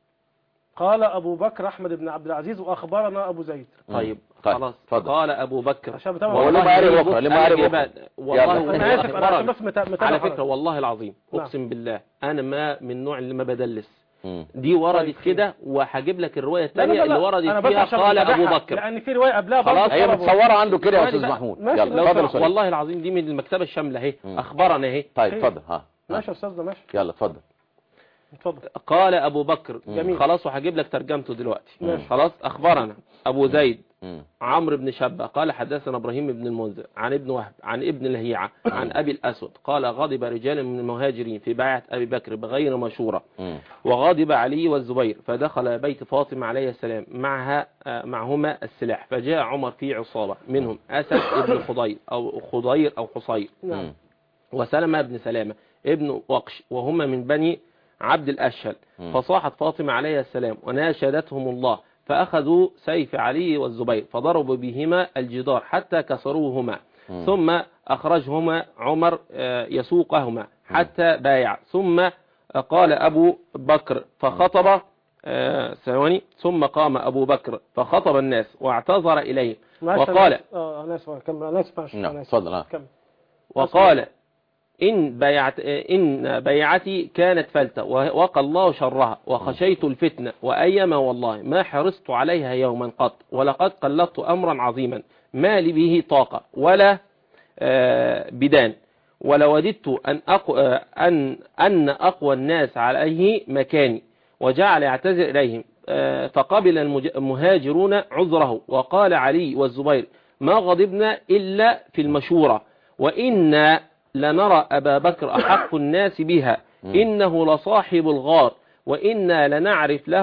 قال ابو بكر احمد بن عبد العزيز واخبرنا ابو زيد طيب طيب، خلاص اتفضل. قال أبو بكر عشان بتابع والله والله ما عارف بص، أخرى، ليه ما أنا عارف جايبها- أخرى؟ والله يلا. انا اسف انا عشان أخبرني. بس متا- متابع على حضرتك. فكرة والله العظيم نعم. أقسم بالله أنا ما من النوع اللي ما بدلس مم. دي وردت طيب، خير. كده وهجيب لك الرواية لا، لا، الثانية لا، اللي أنا وردت بس فيها عشان قال أبو بتابعها، بكر لان في روايه قبلها برضه خلاص، هي قال أبو بكر. متصورة عنده كده يا ثواني استاذ بقى. محمود ماشي، يلا لو اتفضل يا سمحت. استاذ والله العظيم دي من المكتبة الشاملة اهي مم. أخبرنا اهي طيب خير. اتفضل ها ماشي يا استاذنا ماشي يلا اتفضل اتفضل قال أبو بكر جميل. خلاص وهجيب لك ترجمته دلوقتي ماشي. خلاص أخبرنا أبو زيد مم. عمرو بن شبة قال حدثنا إبراهيم بن المنذر عن ابن وهب عن ابن لهيعة عن أبي الأسود قال غضب رجال من المهاجرين في بيعة أبي بكر بغير مشورة مم. وغضب علي والزبير فدخل بيت فاطمة عليه السلام معها آه، معهما السلاح فجاء عمر في عصابة منهم أسد ابن خضير أو خضير أو حصير نعم مم. وسلمة بن سلامة ابن وقش وهما من بني عبد الأشهل مم. فصاحت فاطمة عليه السلام وناشدتهم الله فأخذوا سيف علي والزبير فضربوا بهما الجدار حتى كسروهما مم. ثم أخرجهما عمر آه، يسوقهما حتى بايع ثم قال أبو بكر فخطب آه، ثواني ثم قام أبو بكر فخطب الناس واعتذر إليهم معلش أنا وقال آسف. اه انا اسف كمل انا اسف معلش نعم أنا آسف. اتفضل ها كمل وقال إن, بيعت إن بيعتي كانت فلتة وقى الله شرها وخشيت الفتنة وأيما والله ما حرصت عليها يوما قط ولقد قلدت أمرا عظيما ما لي به طاقة ولا آه، بدان ولوددت أن, أقو آه، أن, أن أقوى الناس عليه مكاني وجعل يعتذر إليهم آه، فقبل المج- المهاجرون عذره وقال علي والزبير ما غضبنا إلا في المشورة وإنا لنرى أبا بكر أحق الناس بها إنه لصاحب الغار وإنا لنعرف له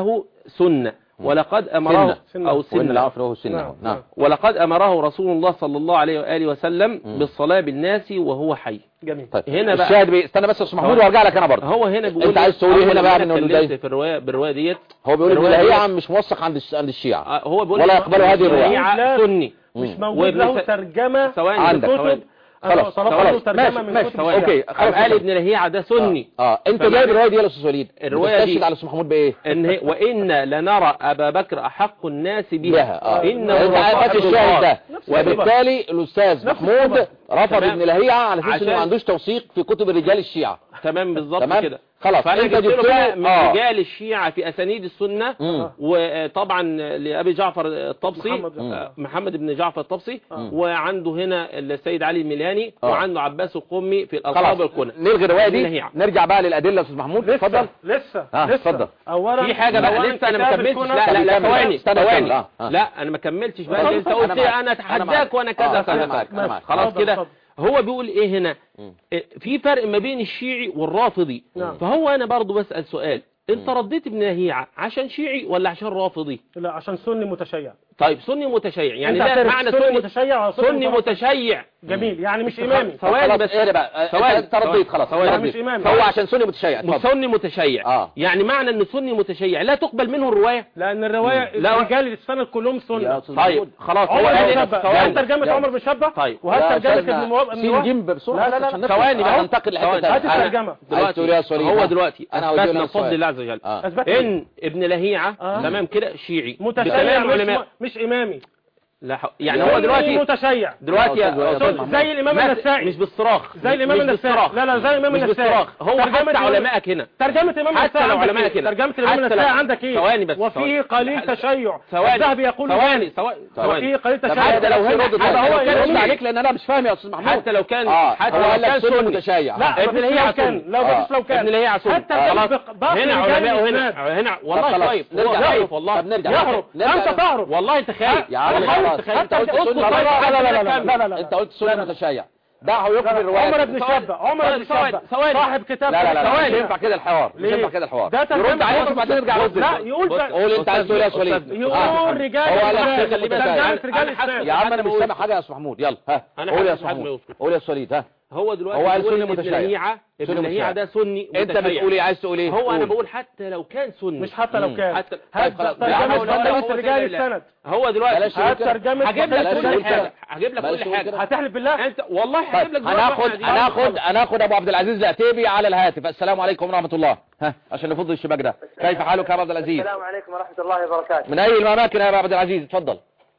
سنة ولقد أمره سنة. أو وإن سنة العفو له سنة نعم. نعم ولقد أمره رسول الله صلى الله عليه وآله وسلم مم. بالصلاة بالناس وهو حي جميل طيب هنا بقى- الشاهد بي... استنى بس يا استاذ محمود وارجع لك انا برضه هو هنا بيقول انت عايز تقول ايه أول هنا ما بقى أنا من انه اتكلمت ده في الرواية بالرواية ديت هو بيقول ان الرواية الهيعة ديت- مش موثق عند الش- عند الشيعة آه، هو بيقول ولا إن يقبلوا هذه الرواية. الشيعة سني مش مم. موجود وابن له س- ترجمة ثواني عندك، كتب ثواني. خلاص طلب خلاص له ترجمة ماشي من ماشي كتب ثواني. اوكي قام خلاص قال ابن لهيعة ده سني اه انت فمعنى- جايب الرواية دي يا استاذ وليد الرواية بتستشهد دي- على استاذ محمود بايه إن هي وإن لنرى أبا بكر أحق الناس بها, بها اه إنه انت صاحب عارف الشاهد الغار. ده نفس الخبر. وبالتالي الاستاذ نفس محمود الخبر. رفض تمام. ابن لهيعة على اساس انه عشان- ما عندوش توثيق في كتب الرجال الشيعة تمام بالظبط تمام كده خلاص فأنا انت جبت له جبت بقى له من اه رجال الشيعة في أسانيد السنة مم. وطبعا لأبي جعفر الطبسي محمد. آه، محمد بن جعفر الطبسي آه. وعنده هنا السيد علي الميلاني آه. وعنده عباس القمي في الألقاب خلاص والكنى نلغي الرواية دي لهيعة. نرجع بقى للأدلة يا استاذ محمود اتفضل لسه آه، لسه اتفضل. اولا في حاجة بقى أولاً لسه أنا ما كتاب كملتش الكنى- لا لا لا كمل. ثواني استنى، ثواني استنى. آه، آه. لا أنا ما كملتش بقى اتفضل، أنت اتفضل. قلت أنا معاك. أنا أنا أتحداك معاك. وأنا آه، كذا أنا كذا معاك. أنا معاك. خلاص اتفضل، كده اتفضل. هو بيقول ايه هنا مم. إيه، في فرق ما بين الشيعي والرافضي نعم. فهو انا برضو بسأل سؤال انت رديت ابن لهيعة عشان شيعي ولا عشان رافضي لا عشان سني متشيع طيب سني متشيع يعني أنت ده اعترف معنى سني سني متشيع ولا سني مترفض؟ متشيع جميل يعني مش امامي ثواني خلاص بس ايه بقى ثواني. انت رديت خلاص ثواني. أنت مش رديت. إمامي. فهو عشان سني متشيع اتفضل سني متشيع آه. يعني معنى ان سني متشيع لا تقبل منه الرواية لان الروايه لا. الرجال الاسفل كلهم يا سنه أستاذ طيب محمود. خلاص عمر هو بن قال هنا شبه ثواني. هل ترجمه يلا. عمر بن شبه طيب. وهل يا ترجمه أستاذنا، ابن مواب ابن سين وهب؟ جيم بسرعة لا لا عشان لا نفهم. ثواني آه، بقى. ننتقل لحتة ثواني. تانية. هات أنا الترجمة. عايز تقول يا سوري هو ها؟ دلوقتي أنا عاوز أقول اثبتنا لك سؤال. بفضل الله عز وجل آه. اثبت ان ابن لهيعة آه. تمام كده شيعي متشيع بكلام مش, العلماء مش امامي لا ح... يعني هو دلوقتي متشيع دلوقتي يا أستاذ يا أستاذ أستاذ محمود. زي الامام ما- النسائي مش بالصراخ زي الامام مش النسائي بالصراخ. لا لا زي الامام مش النسائي بالصراخ هو ترجمة حتى الإمام- علمائك هنا ترجمة الامام حتى النسائي لو عندك علمائك إيه؟ هنا. ترجمة الامام حتى النسائي لو- عندك ايه ثواني بس، وفيه ثواني. قليل تشيع ثواني الذهبي يقول ثواني ثواني وفيه قليل طب تشيع حتى لو هنا- رد هذا هو يرد يرد عليك لان انا مش فاهم يا استاذ محمود حتى لو كان اه حتى هو لو قال لك كان سني سني متشيع لا ابن ابن لهيعة لو كان سني. لو آه. بس لو كان ابن لهيعة سني حتى خلاص بق- باقي هنا رجال علماء الإسناد. هنا هنا طب والله خلاص، خايف نرجع. هو خايف والله طب نرجع. يهرب نرجع. انت تهرب والله انت خايف يا عم والله خلاص انت خايف انت قلت اسكت سني طيب، لا، لا، حتى لا، لا، أكمل. لا، لا، لا. انت قلت سني متشيع دعه يكمل الرواية عمر بن ثواني. شبه عمر بن ثواني، شبه ثواني. صاحب كتاب لا لا لا ثواني. مش ينفع كده الحوار مش ليه؟ ينفع كده الحوار ده ترجمة يرد عليك عمر وبعدين بن نرجع شبه. رد لا يقول بص، بقى- قول انت عايز تقول يا وليد أستاذ، يقول رجال هو قال لك الإسلام. شيخ اللي بس- ترجمة أنا- رجال أنا حاسس- الإسلام يا عم انا مش بقول. سامع حاجه يا استاذ محمود يلا ها أنا قول يا حاسس استاذ حد ما محمود يسكت. قول يا سوليد ها هو دلوقتي هو قال بيقول سني إن ابن متشيع. لهيعة ابن سني لهيعة متشيع. ده سني انت متشيع. بتقول ايه عايز تقول ايه هو انا قول. بقول حتى لو كان سني مش حتى لو مم. كان حتى هات طيب خلاص. ترجمة يا عم ترجمة اتفضل. رجال السند هو دلوقتي بلاش هات كده. ترجمة هجيب بلاش لك تقول كل حاجة كده. هجيب لك بلاش كل تقول حاجة كده. هتحلف بالله انت والله هجيب لك طيب دلوقتي هناخد واحدة دي. هناخد هناخد ابو عبد العزيز العتيبي على الهاتف السلام عليكم ورحمه الله ها عشان نفض الشباك ده كيف حالك يا ابو عبد العزيز السلام عليكم ورحمة الله وبركاته من اي الاماكن يا ابو عبد العزيز اتفضل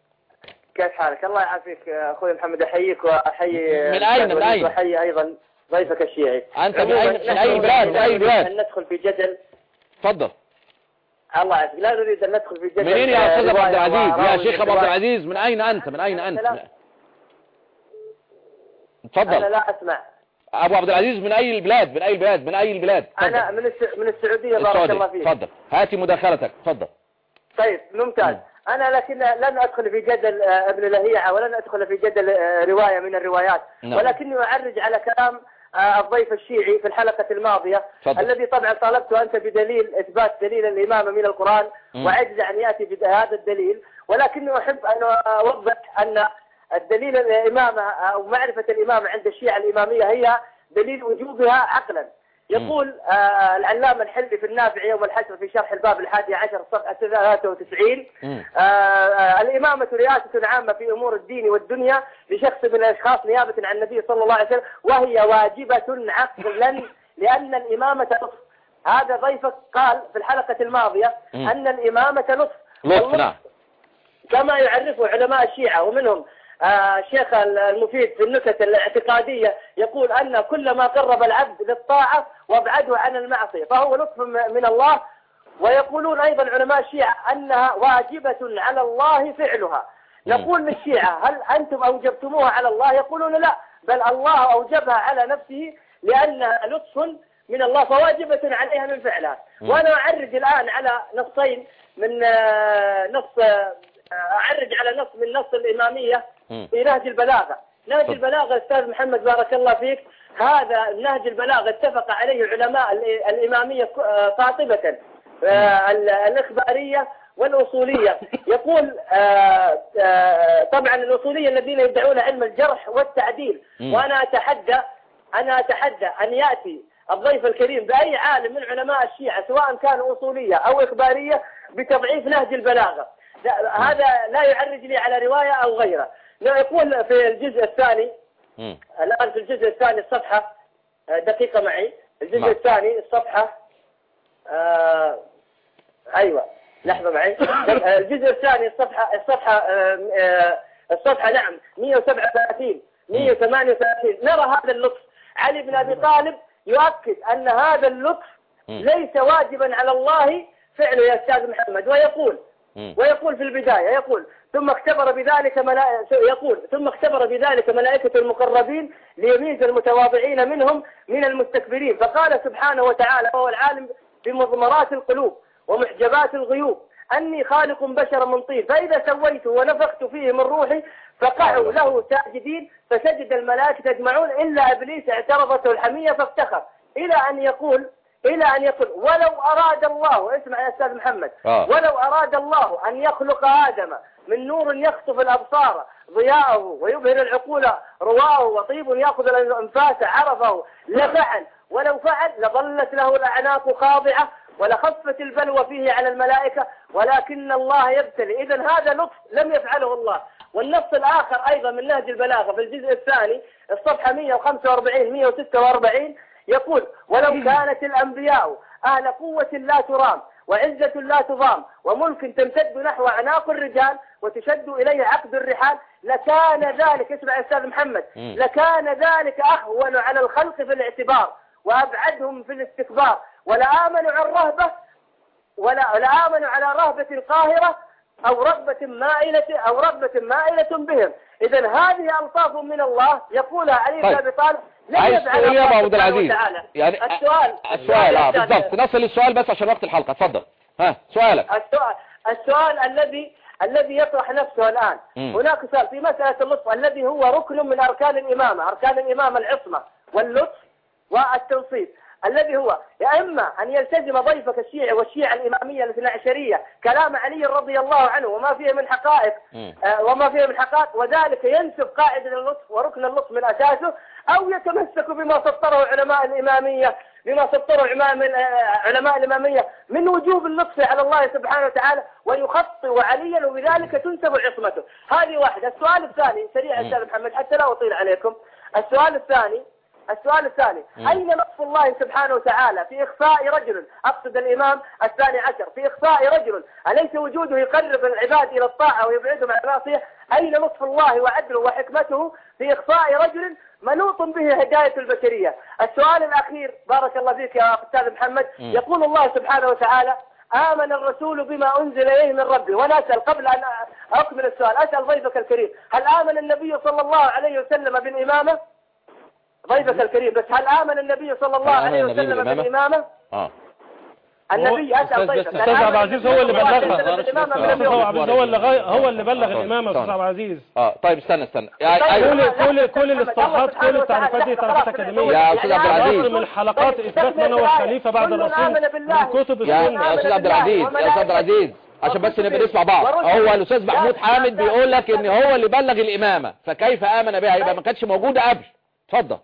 كيف حالك الله يعافيك أخوي محمد أحييك وأحيي من أين؟ من أين؟ وأحيي أيضا ضيفك الشيعي أنت من عموماً أي- من نحن أي بلاد؟ من أي لا بلاد؟ نريد أن ندخل في جدل اتفضل الله يعافيك لا نريد أن ندخل في جدل منين يا آه، استاذ ابو عبد رواية العزيز يا وراوي شيخ ابو عبد رواية. العزيز من اين انت من اين انت لا. من- أنا اتفضل لا أسمع ابو عبد العزيز من اي البلاد من اي البلاد من اي البلاد أنا اتفضل من الس... من السعودية بارك الله السعودي فيك اتفضل هاتي مداخلتك اتفضل طيب ممتاز أنا لكن لن أدخل في جدل آه، ابن لهيعة ولن أدخل في جدل آه، رواية من الروايات نعم. ولكني أعرج على كلام آه، الضيف الشيعي في الحلقة الماضية تفضل. الذي طبعا طالبت أنت بدليل إثبات دليل الإمامة من القرآن مم. وعجز أن يأتي بهذا الدليل ولكني أحب أن أوضح أن الدليل الإمامة أو معرفة الإمامة عند الشيعة الإمامية هي دليل وجوبها عقلا يقول آه العلامة الحلي في النافع يوم الحشر في شرح الباب الحادي عشر صفحة 93 مم. آه آه الإمامة رئاسة عامة في أمور الدين والدنيا لشخص من الأشخاص نيابة عن النبي صلى الله عليه وسلم وهي واجبة عقلا لأن الإمامة نصف هذا ضيفك قال في الحلقة الماضية مم. أن الإمامة نصف لطف والنصف نعم كما يعرفه علماء الشيعة ومنهم آه، الشيخ المفيد في النكت الاعتقادية يقول أن كل ما قرب العبد للطاعة وابعده عن المعصية فهو لطف م- من الله ويقولون أيضا علماء الشيعة أنها واجبة على الله فعلها نقول للشيعة هل أنتم أوجبتموها على الله يقولون لا بل الله أوجبها على نفسه لأنها لطف من الله فواجبة عليها من فعلها وأنا أعرج الآن على نصين من آه، نص آه، أعرج على نص من نص الإمامية مم. في نهج البلاغة نهج تفضل. البلاغة أستاذ محمد بارك الله فيك هذا نهج البلاغة اتفق عليه علماء ال- الإمامية ك- آه، قاطبة آه، ال- الإخبارية والأصولية يقول آه، آه، طبعا الأصولية الذين يدعون علم الجرح والتعديل مم. وأنا أتحدى أنا أتحدى أن يأتي الضيف الكريم بأي عالم من علماء الشيعة سواء كان أصولية أو إخبارية بتضعيف نهج البلاغة لا- هذا لا يعرج لي على رواية أو غيره لا، يقول في الجزء الثاني مم. الآن في الجزء الثاني الصفحة آه، دقيقة معي الجزء نعم. الثاني الصفحة آه أيوة لحظة معي آه، الجزء الثاني الصفحة الصفحة آه، آه، الصفحة نعم 137 138 نرى هذا اللطف علي بن أبي طالب يؤكد أن هذا اللطف مم. ليس واجبا على الله فعله يا أستاذ محمد ويقول مم. ويقول في البداية يقول ثم اختبر بذلك ملائكة يقول ثم اختبر بذلك ملائكة المقربين ليميز المتواضعين منهم من المستكبرين فقال سبحانه وتعالى وهو العالم بمضمرات القلوب ومحجبات الغيوب أني خالق بشرا من طين فإذا سويته ونفخت فيه من روحي فقعوا له ساجدين فسجد الملائكة أجمعون إلا إبليس اعترضته الحمية فافتخر إلى أن يقول إلى أن يقول ولو أراد الله اسمع يا أستاذ محمد آه. ولو أراد الله أن يخلق آدم من نور يخطف الأبصار ضياءه ويبهر العقول رواه وطيب يأخذ الأنفاس عرفه لفعل ولو فعل لظلت له الأعناق خاضعة ولخفت البلوى فيه على الملائكة ولكن الله يبتلي إذا هذا لطف لم يفعله الله والنص الآخر أيضا من نهج البلاغة في الجزء الثاني الصفحة 145 146 يقول ولو كانت الأنبياء أهل قوة لا ترام وعزة لا تضام وملك تمتد نحو أعناق الرجال وتشد إليه عقد الرحال لكان ذلك اسمع يا أستاذ محمد مم. لكان ذلك أهون على الخلق في الاعتبار وأبعدهم في الاستكبار ولآمنوا عن رهبة ولا لآمنوا على رهبة قاهرة أو رغبة مائلة أو رغبة مائلة بهم إذا هذه ألطاف من الله يقولها علي بن طيب. أبي طالب لم عايز يفعلها تقول ايه يا الله ابو عبد سبحانه العزيز وتعالى. يعني السؤال السؤال اه يا أستاذ- بالضبط نصل للسؤال بس عشان وقت الحلقة اتفضل ها سؤالك السؤال السؤال الذي الذي يطرح نفسه الآن مم. هناك سؤال في مسألة اللطف الذي هو ركن من أركان الإمامة أركان الإمامة العصمة واللطف والتنصيب الذي هو يا إما أن يلتزم ضيفك الشيعي والشيعة الإمامية الاثنى عشرية كلام علي رضي الله عنه وما فيه من حقائق مم. آه، وما فيه من حقائق وذلك ينسب قاعدة اللطف وركن اللطف من أساسه أو يتمسك بما سطره علماء الإمامية بما سطره علماء آه، علماء الإمامية من وجوب اللطف على الله سبحانه وتعالى ويخطئ عليا وبذلك تنسب عصمته هذه واحدة السؤال الثاني سريع مم. أستاذ محمد حتى لا أطيل عليكم السؤال الثاني السؤال الثاني مم. أين لطف الله سبحانه وتعالى في إخفاء رجل أقصد الإمام الثاني عشر في إخفاء رجل أليس وجوده يقرب العباد إلى الطاعة ويبعدهم عن المعصية أين لطف الله وعدله وحكمته في إخفاء رجل منوط به هداية البشرية السؤال الأخير بارك الله فيك يا أستاذ محمد مم. يقول الله سبحانه وتعالى آمن الرسول بما أنزل إليه من ربه وأنا أسأل قبل أن أكمل السؤال أسأل ضيفك الكريم هل آمن النبي صلى الله عليه وسلم بالإمامة ضيفك الكريم بس هل آمن النبي صلى الله هل آمن عليه النبي وسلم بالإمامة؟ بالإمامة اه النبي أستاذ- أسأل ضيفك أستاذ هل عبد آمن العزيز هو اللي النبي صلى الله عليه بلغها. وسلم بالإمامة من أستاذ اليوم؟ هو عبد العزيز هو اللي غي... هو اللي بلغ طيب، الإمامة طيب. أستاذ عبد العزيز اه طيب استنى استنى يعني طيب، ايوه كل كل كل الاصطلاحات كل التعريفات دي تعريفات أكاديمية يا أستاذ عبد العزيز. أصل من حلقات إثبات من هو الخليفة بعد الرسول من كتب يا السنة يا استاذ عبد العزيز يا استاذ عبد العزيز عشان بس نبقى نسمع بعض هو الاستاذ محمود حامد بيقول لك ان هو اللي بلغ الامامه فكيف امن بها يبقى ما كانتش موجوده قبل اتفضل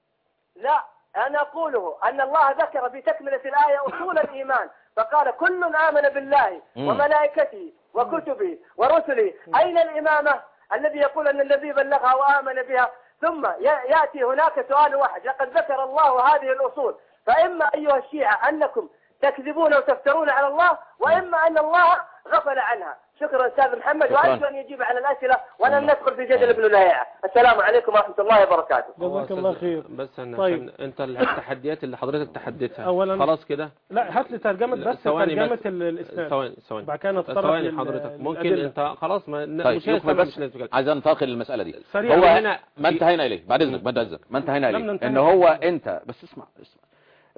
لا أنا أقوله أن الله ذكر في تكملة الآية أصول الإيمان فقال كل آمن بالله مم. وملائكته وكتبه ورسله أين الإمامة الذي يقول أن الذي بلغها وآمن بها ثم ي- يأتي هناك سؤال واحد لقد ذكر الله هذه الأصول فإما أيها الشيعة أنكم تكذبون وتفترون على الله وإما أن الله غفل عنها شكرا أستاذ محمد شكراً. وأرجو أن يجيب على الأسئلة ولن ندخل في جدل ابن لهيعة السلام عليكم ورحمة الله وبركاته جزاك الله خير بس أنا طيب. عشان انت التحديات اللي حضرتك تحديتها أولاً- خلاص كده لا هات لي ترجمة لا، بس ثواني ترجمة بس. ال- الإسناد ثواني ثواني بعد كده نتطرق ثواني لل- حضرتك ممكن للأدلة. انت خلاص ما طيب مش نكمل هنستمع، بس مش هنستمع. عايز ننتقل للمساله دي سريع. هو هنا ما في- انتهينا اليه بعد اذنك بعد اذنك ما انتهينا لم اليه ننتهي. ان هو انت بس اسمع اسمع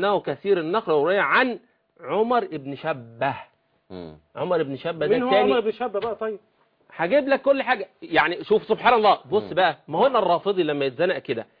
أنه كثير النقل والرواية عن عمر بن شبه مم. عمر بن شبه ده مين هو عمر الثاني بن شابة بقى طيب هجيب لك كل حاجة يعني شوف سبحان الله بص بقى ما هو الرافضي لما يتزنق كده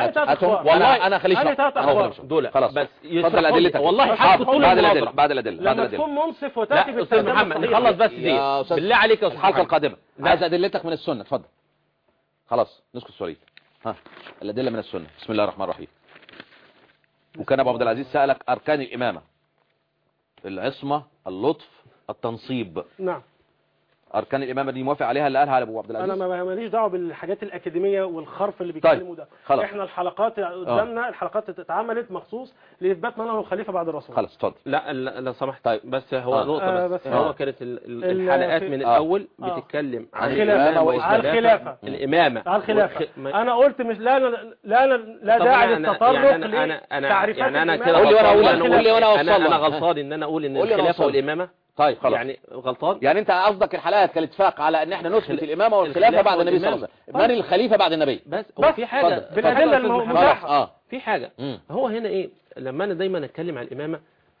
أنا ثلاث هاتهم. أخبار. والله والله انا خليش أنا رأي. ثلاث أنا أخبار. خليش رأي. دول خلاص بس اتفضل يشرحوا لي. ادلتك والله حاضر. حاطط طول بعد المناظرة. الادله بعد الادله بعد لما الادله تكون منصف لا وتاتي استاذ بالترجمة محمد الصحيحة. نخلص بس دي يا أستاذ- بالله عليك يا استاذ الحلقه محمد. القادمه لا. عايز ادلتك من السنه اتفضل خلاص نسكت سوري ها الادله من السنه بسم الله الرحمن الرحيم وكان ابو عبد العزيز سالك اركان الامامه العصمه اللطف التنصيب نعم اركان الامامه دي موافق عليها اللي قالها ابو عبد انا العزيز ما ماليش دعوه بالحاجات الاكاديميه والخرف اللي طيب، بيتكلموا ده خلاص. احنا الحلقات قدامنا الحلقات اتعملت مخصوص لاثبات من انه الخليفه بعد الرسول خلاص اتفضل لا لا لو سمحت طيب. بس هو آه. نقطة آه، بس, بس هو آه. كانت ال- ال- ال- الحلقات في- من آه. الأول آه. بتتكلم عن عن الإمامة الإمامة وإثباتها. على الخلافة. الإمامة على الخلافه والخ- ما- انا قلت مش لا لا لا, لا طب داعي أنا- للتطرق يعني أنا أنا أنا لتعريفات يعني أنا الإمامة كده قول لي وأنا غلطان أقول إن لك. أنا قول لي وأنا أقول- أوصل أنا أنا لك. غلطان إن أنا أقول إن قول لي وأنا الخلافة أوصل لك. والإمامة طيب خلاص يعني غلطان يعني انت قصدك الحلقات كالاتفاق على ان احنا نثبت الخل- الامامه والخلافه الخلافة بعد النبي صلى الله عليه وسلم من الخليفه بعد النبي بس بس هو في حاجة اتفضل. في حاجة بالأدلة يا أستاذ المو- محمد. خلاص متاحة. اه في حاجة مم. هو هنا إيه لما أنا دايما أتكلم عن الإمامة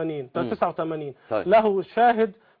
88 مم. 89 طيب. له شاهد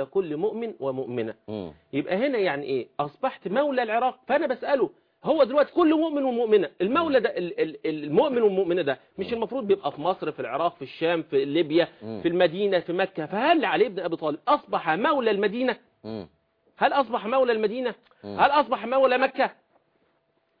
على كل مؤمن ومؤمنة مم. يبقى هنا يعني ايه اصبحت مولى العراق فانا بسأله هو دلوقتي كل مؤمن ومؤمنة المولى ده ال- ال- المؤمن والمؤمنة ده مش المفروض بيبقى في مصر في العراق في الشام في ليبيا مم. في المدينة في مكة فهل علي بن ابي طالب اصبح مولى المدينة مم. هل اصبح مولى المدينة مم. هل اصبح مولى مكة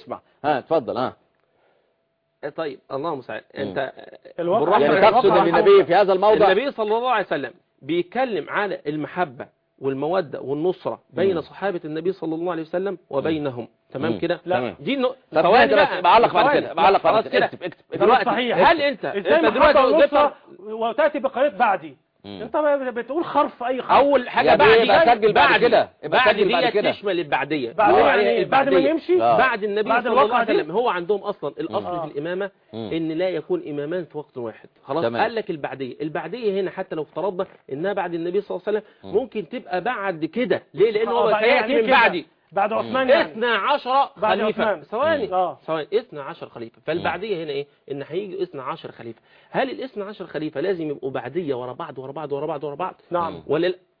يسمع ها اتفضل ها طيب الله مساعد انت الواقع بالرغم يعني من تقصد الواقع ان النبي في هذا الموضع النبي صلى الله عليه وسلم بيتكلم على المحبة والمودة والنصرة بين مم. صحابة النبي صلى الله عليه وسلم وبينهم تمام مم. كده تمام. دي النق... طب ثواني اهدى بقى بس بعلق بعد ثواني. كده بعلق بعد خلاص كده كده اكتب اكتب اكتب. دلوقتي صحيح. هل انت ازاي انت دلوقتي محبة جبت ونصرة وتأتي بقرية بعدي مم. انت بتقول خرف اي خرف اول حاجة يا بعد بيه يبقى سجل بعد كده. يبقى بعد سجل بعد دي كده. تشمل البعدية بعد هو يعني إيه؟ بعد ما البعدية. يمشي آه. بعد النبي بعد صلى الله الواقعة عليه دي؟ وسلم هو عندهم اصلا الاصل آه. في الامامه مم. ان لا يكون امامان في وقت واحد خلاص تمام. قال لك البعديه البعديه هنا حتى لو افترضنا انها بعد النبي صلى الله عليه وسلم مم. ممكن تبقى بعد كده ليه لان آه، هو بعد- سياتي يعني من كده. بعدي بعد عثمان يعني 12 بعد خليفه عثمان. ثواني اه ثواني 12 خليفه فالبعديه هنا ايه ان هيجي 12 خليفه هل ال 12 خليفه لازم يبقوا بعديه ورا بعض ورا بعض ورا بعض ورا بعض نعم ولا لا؟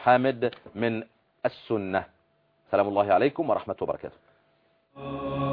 حامد من السنة سلام الله عليكم ورحمة وبركاته